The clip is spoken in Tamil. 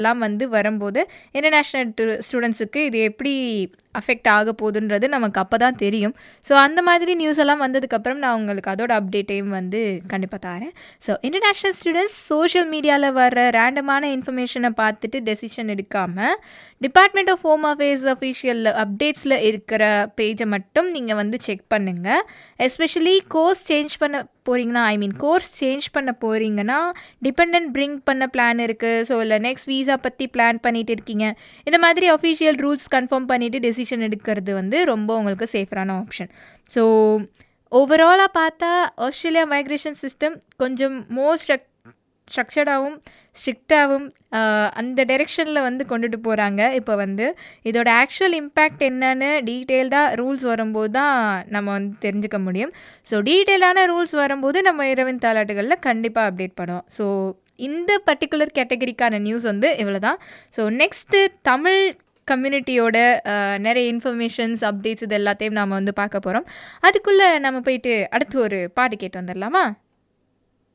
எல்லாம் வந்து வரும்போது இன்டர்நேஷ்னல் ஸ்டூடெண்ட்ஸுக்கு இது எப்படி அஃபெக்ட் ஆக போகுதுன்றது நமக்கு அப்போ தான் தெரியும் ஸோ அந்த மாதிரி நியூஸ் எல்லாம் வந்ததுக்கப்புறம் நான் உங்களுக்கு அதோட அப்டேட்டையும் வந்து கண்டிப்பாக தரேன் ஸோ இன்டர்நேஷ்னல் ஸ்டூடெண்ட்ஸ் சோஷியல் மீடியாவில் வர ரேண்டமான இன்ஃபர்மேஷனை பார்த்துட்டு டெசிஷன் எடுக்காமல் department of home affairs official அப்டேட்ஸில் இருக்கிற பேஜை மட்டும் நீங்கள் வந்து செக் பண்ணுங்கள் எஸ்பெஷலி கோர்ஸ் சேஞ்ச் பண்ண போகிறீங்கன்னா ஐ மீன் கோர்ஸ் சேஞ்ச் பண்ண போகிறீங்கன்னா டிபெண்ட் பிரிங் பண்ண பிளான் இருக்குது ஸோ இல்லை நெக்ஸ்ட் வீசா பற்றி பிளான் பண்ணிட்டு இருக்கீங்க இந்த மாதிரி அஃபிஷியல் ரூல்ஸ் கன்ஃபார்ம் பண்ணிவிட்டு டெசிஷன் எடுக்கிறது வந்து ரொம்ப உங்களுக்கு சேஃபரான ஆப்ஷன் ஸோ ஓவராலாக பார்த்தா ஆஸ்திரேலியா மைக்ரேஷன் சிஸ்டம் கொஞ்சம் மோர் ஸ்ட்ரக் ஸ்ட்ரக்சர்டாகவும் ஸ்ட்ரிக்டாகவும் அந்த டைரெக்ஷனில் வந்து கொண்டுட்டு போகிறாங்க இப்போ வந்து இதோட ஆக்சுவல் இம்பேக்ட் என்னன்னு டீட்டெயில்டாக ரூல்ஸ் வரும்போது தான் நம்ம வந்து தெரிஞ்சுக்க முடியும் ஸோ டீட்டெயிலான ரூல்ஸ் வரும்போது நம்ம இரவின் தாலாட்டுகளில் கண்டிப்பாக அப்டேட் பண்ணுவோம் ஸோ இந்த பர்டிகுலர் கேட்டகரிக்கான நியூஸ் வந்து இவ்வளோ தான் ஸோ நெக்ஸ்ட்டு தமிழ் கம்யூனிட்டியோட நிறைய இன்ஃபர்மேஷன்ஸ் அப்டேட்ஸ் இது எல்லாத்தையும் நாம் வந்து பார்க்க போகிறோம் அதுக்குள்ளே நம்ம போயிட்டு அடுத்து ஒரு பாட்டு கேட்டு வந்துடலாமா